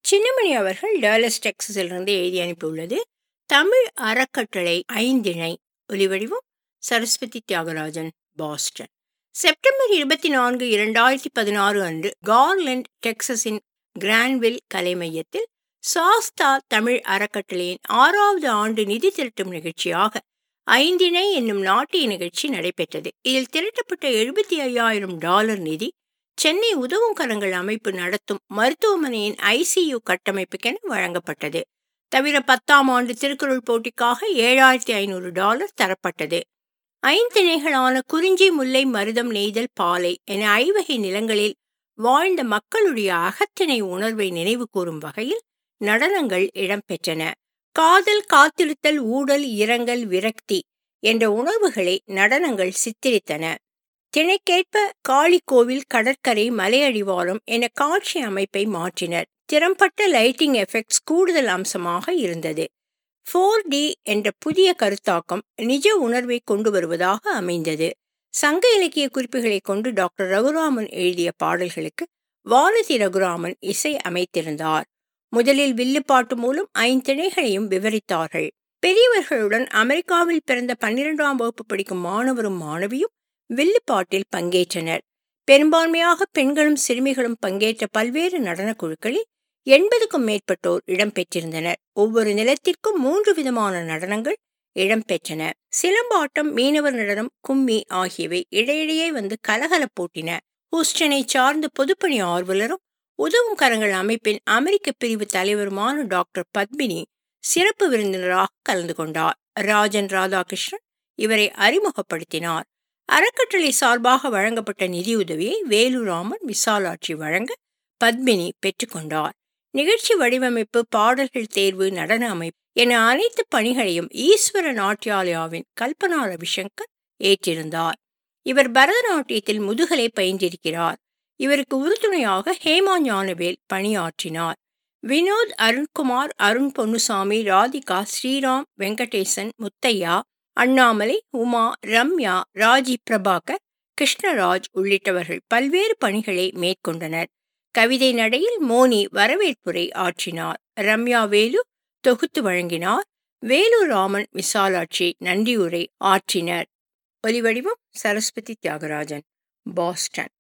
சின்னமணி அவர்கள் டேலஸ் டெக்ஸஸிலிருந்து எழுதி அனுப்பியுள்ளது தமிழ் அறக்கட்டளை ஐந்திணை ஒலிவடிவம் சரஸ்வதி தியாகராஜன் பாஸ்டன் செப்டம்பர் இருபத்தி நான்கு இரண்டாயிரத்தி பதினாறு அன்று கார்லண்ட் டெக்சஸின் கிரான்வில் கலை மையத்தில் சாஸ்தா தமிழ் அறக்கட்டளையின் ஆறாவது ஆண்டு நிதி திரட்டும் நிகழ்ச்சியாக ஐந்திணை என்னும் நாட்டிய நிகழ்ச்சி நடைபெற்றது இதில் திரட்டப்பட்ட எழுபத்தி ஐயாயிரம் டாலர் நிதி சென்னை உதவும் கரங்கள் அமைப்பு நடத்தும் மருத்துவமனையின் ஐசியு கட்டமைப்புக்கென வழங்கப்பட்டது தவிர பத்தாம் ஆண்டு திருக்குறள் போட்டிக்காக ஏழாயிரத்தி ஐநூறு டாலர் தரப்பட்டது ஐந்திணைகளான குறிஞ்சி முல்லை மருதம் நெய்தல் பாலை என ஐவகை நிலங்களில் வாழ்ந்த மக்களுடைய அகத்திணை உணர்வை நினைவு கூறும் வகையில் நடனங்கள் இடம்பெற்றன காதல் காத்திருத்தல் ஊடல் இரங்கல் விரக்தி என்ற உணர்வுகளை நடனங்கள் சித்தரித்தன திணைக்கேற்ப காளிக்கோவில் கடற்கரை மலையடிவாரம் என காட்சி அமைப்பை மாற்றினர் திறம்பட்ட லைட்டிங் எஃபெக்ட்ஸ் கூடுதல் அம்சமாக இருந்தது ஃபோர் டி என்ற புதிய கருத்தாக்கம் நிஜ உணர்வை கொண்டு வருவதாக அமைந்தது சங்க இலக்கிய குறிப்புகளை கொண்டு டாக்டர் ரகுராமன் எழுதிய பாடல்களுக்கு வானதி ரகுராமன் இசை அமைத்திருந்தார் முதலில் வில்லுப்பாட்டு மூலம் ஐந்திணைகளையும் விவரித்தார்கள் பெரியவர்களுடன் அமெரிக்காவில் பிறந்த பன்னிரெண்டாம் வகுப்பு படிக்கும் மாணவரும் மாணவியும் வில்லுப்பாட்டில் பங்கேற்றனர் பெரும்பான்மையாக பெண்களும் சிறுமிகளும் பங்கேற்ற பல்வேறு நடன குழுக்களில் எண்பதுக்கும் மேற்பட்டோர் இடம்பெற்றிருந்தனர் ஒவ்வொரு நிலத்திற்கும் மூன்று விதமான நடனங்கள் இடம்பெற்றன சிலம்பாட்டம் மீனவர் நடனம் கும்மி ஆகியவை இடையிடையே வந்து கலகல போட்டின ஹூஸ்டனை சார்ந்த பொதுப்பணி ஆர்வலரும் உதவும் கரங்கள் அமைப்பின் அமெரிக்க பிரிவு தலைவருமான டாக்டர் பத்மினி சிறப்பு விருந்தினராக கலந்து கொண்டார் ராஜன் ராதாகிருஷ்ணன் இவரை அறிமுகப்படுத்தினார் அறக்கட்டளை சார்பாக வழங்கப்பட்ட நிதியுதவியை வேலுராமன் விசாலாட்சி வழங்க பத்மினி பெற்றுக்கொண்டார் நிகழ்ச்சி வடிவமைப்பு பாடல்கள் தேர்வு நடன அமைப்பு என அனைத்து பணிகளையும் ஈஸ்வர நாட்டியாலயாவின் கல்பனா ரவிசங்கர் ஏற்றிருந்தார் இவர் பரதநாட்டியத்தில் முதுகலை பயின்றிருக்கிறார் இவருக்கு உறுதுணையாக ஹேமா ஞானவேல் பணியாற்றினார் வினோத் அருண்குமார் அருண் பொன்னுசாமி ராதிகா ஸ்ரீராம் வெங்கடேசன் முத்தையா அண்ணாமலை உமா ரம்யா ராஜி பிரபாகர் கிருஷ்ணராஜ் உள்ளிட்டவர்கள் பல்வேறு பணிகளை மேற்கொண்டனர் கவிதை நடையில் மோனி வரவேற்புரை ஆற்றினார் ரம்யா வேலு தொகுத்து வழங்கினார் வேலு ராமன் விசாலாட்சி நன்றியுரை ஆற்றினர் ஒலிவடிவம் சரஸ்வதி தியாகராஜன் பாஸ்டன்